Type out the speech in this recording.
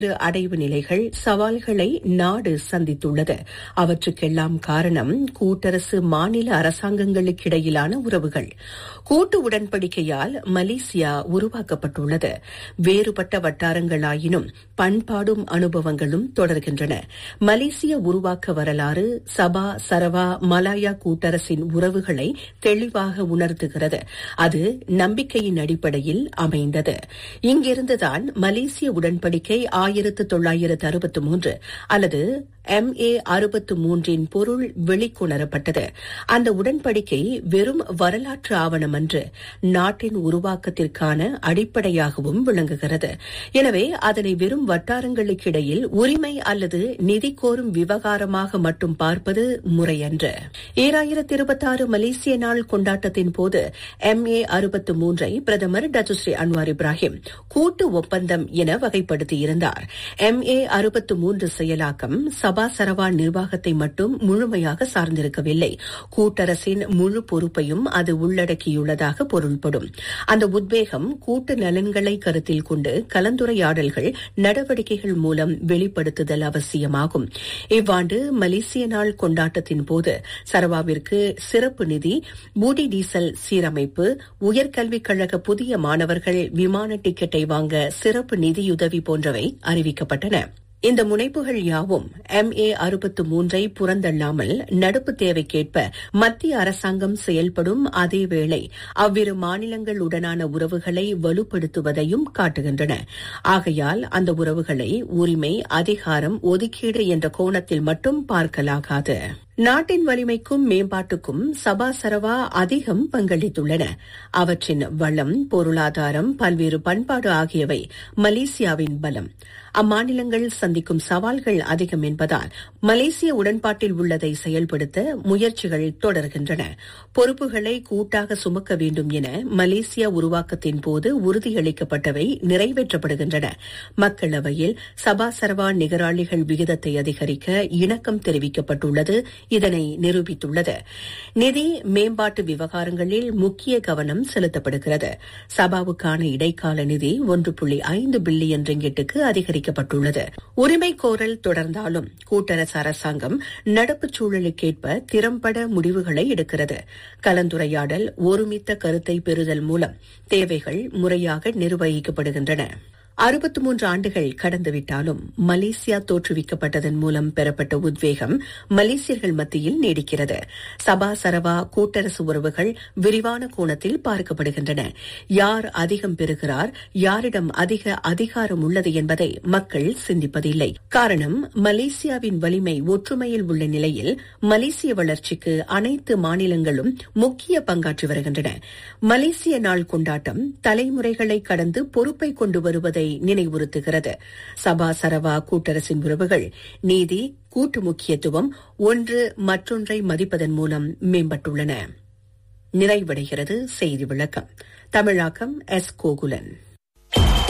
அடைவு நிலைகள் சவால்களை நாடு சந்தித்துள்ளது அவற்றுக்கெல்லாம் காரணம் கூட்டரசு மாநில அரசாங்கங்களுக்கிடையிலான உறவுகள் கூட்டு உடன்படிக்கையால் மலேசியா உருவாக்கப்பட்டுள்ளது வேறுபட்ட வட்டாரங்களாயினும் பண்பாடும் அனுபவங்களும் தொடர்கின்றன மலேசிய உருவாக்க வரலாறு சபா சரவா மலாயா கூட்டரசின் உறவுகளை தெளிவாக உணர்த்துகிறது அது நம்பிக்கையின் அடிப்படையில் அமைந்தது இங்கிருந்துதான் மலேசிய உடன்படிக்கை ஆயிரத்து தொள்ளாயிரத்து அறுபத்து மூன்று அல்லது எம் ஏ அறுபத்து மூன்றின் பொருள் வெளிக்கொணரப்பட்டது அந்த உடன்படிக்கை வெறும் வரலாற்று ஆவணம் அன்று நாட்டின் உருவாக்கத்திற்கான அடிப்படையாகவும் விளங்குகிறது எனவே அதனை வெறும் வட்டாரங்களுக்கிடையில் உரிமை அல்லது நிதி கோரும் விவகாரமாக மட்டும் பார்ப்பது முறையன்று ஈராயிரத்தி இருபத்தாறு மலேசிய நாள் கொண்டாட்டத்தின் போது எம் ஏ அறுபத்து மூன்றை பிரதமர் டச்சுஸ்ரீ அன்வார் இப்ராஹிம் கூட்டு ஒப்பந்தம் என வகைப்படுத்தியிருந்தார் எம் ஏ அறுபத்து மூன்று செயலாக்கம் சபா சரவா நிர்வாகத்தை மட்டும் முழுமையாக சார்ந்திருக்கவில்லை கூட்டரசின் முழு பொறுப்பையும் அது உள்ளடக்கியுள்ளதாக பொருள்படும் அந்த உத்வேகம் கூட்டு நலன்களை கருத்தில் கொண்டு கலந்துரையாடல்கள் நடவடிக்கைகள் மூலம் வெளிப்படுத்துதல் அவசியமாகும் இவ்வாண்டு மலேசிய நாள் கொண்டாட்டத்தின் போது சரவாவிற்கு சிறப்பு நிதி பூடி டீசல் சீரமைப்பு உயர்கல்விக் கழக புதிய மாணவர்கள் விமான டிக்கெட்டை வாங்க சிறப்பு நிதியுதவி போன்றவை அறிவிக்கப்பட்டன இந்த முனைப்புகள் யாவும் எம் ஏ அறுபத்து மூன்றை புறந்தள்ளாமல் நடப்பு தேவைக்கேற்ப மத்திய அரசாங்கம் செயல்படும் அதேவேளை அவ்விரு மாநிலங்களுடனான உறவுகளை வலுப்படுத்துவதையும் காட்டுகின்றன ஆகையால் அந்த உறவுகளை உரிமை அதிகாரம் ஒதுக்கீடு என்ற கோணத்தில் மட்டும் பார்க்கலாகாது நாட்டின் வலிமைக்கும் மேம்பாட்டுக்கும் சபா சரவா அதிகம் பங்களித்துள்ளன அவற்றின் வளம் பொருளாதாரம் பல்வேறு பண்பாடு ஆகியவை மலேசியாவின் பலம் அம்மாநிலங்கள் சந்திக்கும் சவால்கள் அதிகம் என்பதால் மலேசிய உடன்பாட்டில் உள்ளதை செயல்படுத்த முயற்சிகள் தொடர்கின்றன பொறுப்புகளை கூட்டாக சுமக்க வேண்டும் என மலேசியா உருவாக்கத்தின் போது உறுதியளிக்கப்பட்டவை நிறைவேற்றப்படுகின்றன மக்களவையில் சபா சரவா நிகராளிகள் விகிதத்தை அதிகரிக்க இணக்கம் தெரிவிக்கப்பட்டுள்ளது இதனை நிரூபித்துள்ளது நிதி மேம்பாட்டு விவகாரங்களில் முக்கிய கவனம் செலுத்தப்படுகிறது சபாவுக்கான இடைக்கால நிதி ஒன்று புள்ளி ஐந்து பில்லியன் ரிங்கெட்டுக்கு அதிகரிக்கப்பட்டுள்ளது உரிமை கோரல் தொடர்ந்தாலும் கூட்டரசு அரசாங்கம் நடப்பு சூழலுக்கேற்ப திறம்பட முடிவுகளை எடுக்கிறது கலந்துரையாடல் ஒருமித்த கருத்தை பெறுதல் மூலம் தேவைகள் முறையாக நிர்வகிக்கப்படுகின்றன அறுபத்து மூன்று ஆண்டுகள் கடந்துவிட்டாலும் மலேசியா தோற்றுவிக்கப்பட்டதன் மூலம் பெறப்பட்ட உத்வேகம் மலேசியர்கள் மத்தியில் நீடிக்கிறது சபா சரவா கூட்டரசு உறவுகள் விரிவான கோணத்தில் பார்க்கப்படுகின்றன யார் அதிகம் பெறுகிறார் யாரிடம் அதிக அதிகாரம் உள்ளது என்பதை மக்கள் சிந்திப்பதில்லை காரணம் மலேசியாவின் வலிமை ஒற்றுமையில் உள்ள நிலையில் மலேசிய வளர்ச்சிக்கு அனைத்து மாநிலங்களும் முக்கிய பங்காற்றி வருகின்றன மலேசிய நாள் கொண்டாட்டம் தலைமுறைகளை கடந்து பொறுப்பை கொண்டு வருவதை நினைவுறுத்துகிறது சபா சரவா கூட்டரசின் உறவுகள் நீதி கூட்டு முக்கியத்துவம் ஒன்று மற்றொன்றை மதிப்பதன் மூலம் மேம்பட்டுள்ளன நிறைவடைகிறது செய்தி விளக்கம் தமிழாக்கம் எஸ் கோகுலன்